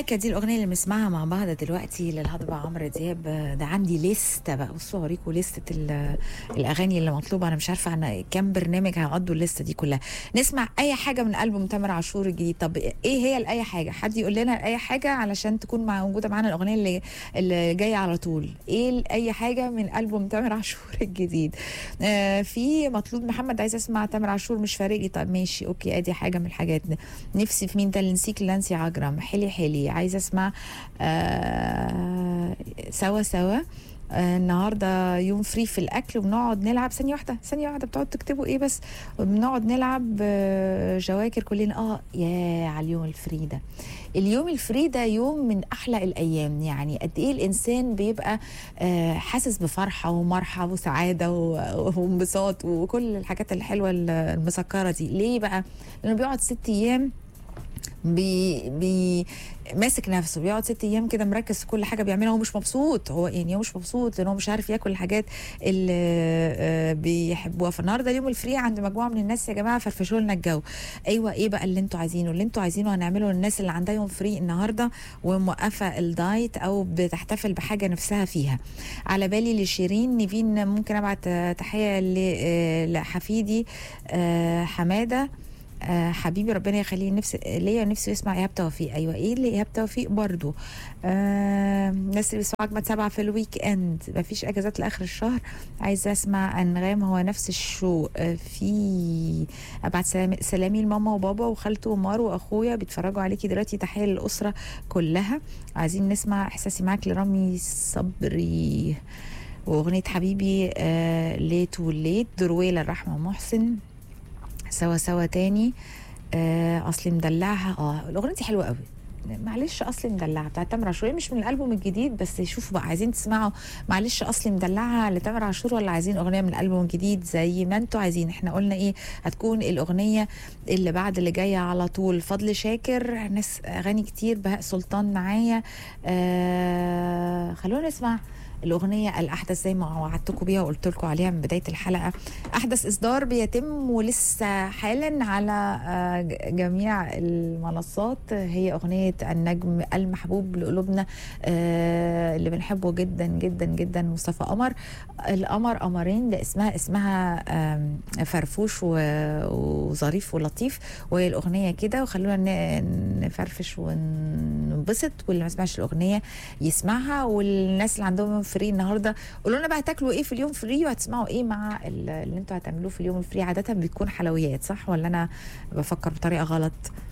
ملايكة دي الأغنية اللي بنسمعها مع بعض دلوقتي للهضبة عمرو دياب ده عندي لستة بقى بصوا أوريكم لستة ال- الأغاني اللي مطلوبة أنا مش عارفة عن كام برنامج هيقضوا اللستة دي كلها نسمع أي حاجة من ألبوم تامر عاشور الجديد طب إيه هي الأي حاجة حد يقول لنا أي حاجة علشان تكون مع- موجودة معانا الأغنية اللي اللي جاية على طول إيه أي حاجة من ألبوم تامر عاشور الجديد آه في مطلوب محمد عايز أسمع تامر عاشور مش فارق لي طب ماشي أوكي أدي حاجة من الحاجات نفسي في مين ده اللي نسيك لانسي عجرم حلي حلي عايزه اسمع آه سوا سوا آه النهارده يوم فري في الاكل وبنقعد نلعب ثانيه واحده ثانيه واحده بتقعد تكتبوا ايه بس بنقعد نلعب آه جواكر كلنا اه يا على اليوم الفري ده اليوم الفري ده يوم من احلى الايام يعني قد ايه الانسان بيبقى آه حاسس بفرحه ومرحه وسعاده و- وانبساط وكل الحاجات الحلوه المسكره دي ليه بقى لانه بيقعد ست ايام بي بي ماسك نفسه بيقعد ست ايام كده مركز في كل حاجه بيعملها هو مش مبسوط هو يعني هو مش مبسوط لان هو مش عارف ياكل الحاجات اللي آه، بيحبوها فالنهارده اليوم الفري عند مجموعه من الناس يا جماعه فرفشوا لنا الجو ايوه ايه بقى اللي انتوا عايزينه اللي انتوا عايزينه هنعمله للناس اللي عندها يوم فري النهارده وموقفه الدايت او بتحتفل بحاجه نفسها فيها على بالي لشيرين نيفين ممكن ابعت آه، تحيه ل- آه، لحفيدي آه، حماده آه حبيبي ربنا يخليه نفسي ليا نفسي يسمع ايهاب توفيق ايوه ايه اللي ايهاب توفيق برضو آه الناس اللي بيسمعوا اجمد سبعه في الويك اند مفيش اجازات لاخر الشهر عايزه اسمع انغام هو نفس الشوق آه في ابعت سلامي, سلامي لماما وبابا وخالته ومار واخويا بيتفرجوا عليكي دلوقتي تحيه للاسره كلها عايزين نسمع احساسي معاك لرامي صبري واغنيه حبيبي آه ليت وليت درويله الرحمه محسن سوا سوا تاني آه اصلي مدلعها اه الاغنيه دي حلوه قوي معلش اصلي مدلعها بتاعت تامر عاشور هي مش من الالبوم الجديد بس شوفوا بقى عايزين تسمعوا معلش اصلي مدلعها لتامر عاشور ولا عايزين اغنيه من الالبوم الجديد زي ما انتوا عايزين احنا قلنا ايه هتكون الاغنيه اللي بعد اللي جايه على طول فضل شاكر ناس اغاني كتير بهاء سلطان معايا آه خلونا نسمع الأغنية الأحدث زي ما وعدتكم بيها وقلت لكم عليها من بداية الحلقة أحدث إصدار بيتم ولسه حالا على آه، ج- جميع المنصات هي أغنية النجم المحبوب لقلوبنا آه، اللي بنحبه جدا جدا جدا مصطفى قمر القمر قمرين ده اسمها اسمها آم، فرفوش و- وظريف ولطيف وهي الأغنية كده وخلونا ن- نفرفش وننبسط واللي ما سمعش الأغنية يسمعها والناس اللي عندهم يوم فري النهارده قولوا لنا بقى هتاكلوا ايه في اليوم فري وهتسمعوا ايه مع ال- اللي انتوا هتعملوه في اليوم الفري عاده بتكون حلويات صح ولا انا بفكر بطريقه غلط